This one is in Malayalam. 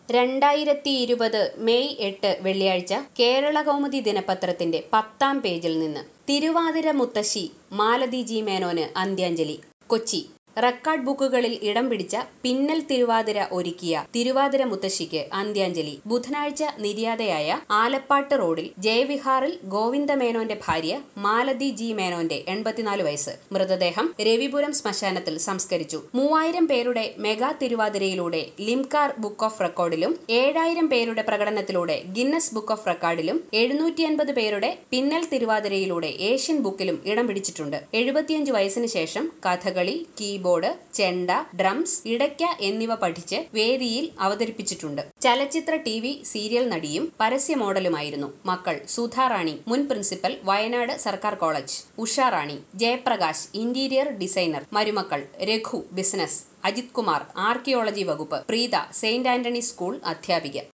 രണ്ടായിരത്തി ഇരുപത് മെയ് എട്ട് വെള്ളിയാഴ്ച കേരള കൗമുദി ദിനപത്രത്തിന്റെ പത്താം പേജിൽ നിന്ന് തിരുവാതിര മുത്തശ്ശി മാലതി ജി മേനോന് അന്ത്യാഞ്ജലി കൊച്ചി റെക്കോർഡ് ബുക്കുകളിൽ ഇടം പിടിച്ച പിന്നൽ തിരുവാതിര ഒരുക്കിയ തിരുവാതിര മുത്തശ്ശിക്ക് അന്ത്യാഞ്ജലി ബുധനാഴ്ച നിര്യാതയായ ആലപ്പാട്ട് റോഡിൽ ജയവിഹാറിൽ ഗോവിന്ദ മേനോന്റെ ഭാര്യ മാലതി ജി മേനോന്റെ എൺപത്തിനാല് വയസ്സ് മൃതദേഹം രവിപുരം ശ്മശാനത്തിൽ സംസ്കരിച്ചു മൂവായിരം പേരുടെ മെഗാ തിരുവാതിരയിലൂടെ ലിംകാർ ബുക്ക് ഓഫ് റെക്കോർഡിലും ഏഴായിരം പേരുടെ പ്രകടനത്തിലൂടെ ഗിന്നസ് ബുക്ക് ഓഫ് റെക്കോർഡിലും എഴുന്നൂറ്റി അൻപത് പേരുടെ പിന്നൽ തിരുവാതിരയിലൂടെ ഏഷ്യൻ ബുക്കിലും ഇടം പിടിച്ചിട്ടുണ്ട് എഴുപത്തിയഞ്ച് വയസ്സിന് ശേഷം കഥകളി കീബോർഡ് ചെണ്ട ഡ്രംസ് ഇടയ്ക്ക എന്നിവ പഠിച്ച് വേദിയിൽ അവതരിപ്പിച്ചിട്ടുണ്ട് ചലച്ചിത്ര ടി വി സീരിയൽ നടിയും പരസ്യ മോഡലുമായിരുന്നു മക്കൾ സുധാറാണി മുൻ പ്രിൻസിപ്പൽ വയനാട് സർക്കാർ college Usharani Jayaprakash interior designer മരുമക്കൾ രഘു ബിസിനസ് അജിത് കുമാർ ആർക്കിയോളജി വകുപ്പ് പ്രീത സെയിന്റ് ആന്റണി സ്കൂൾ അധ്യാപിക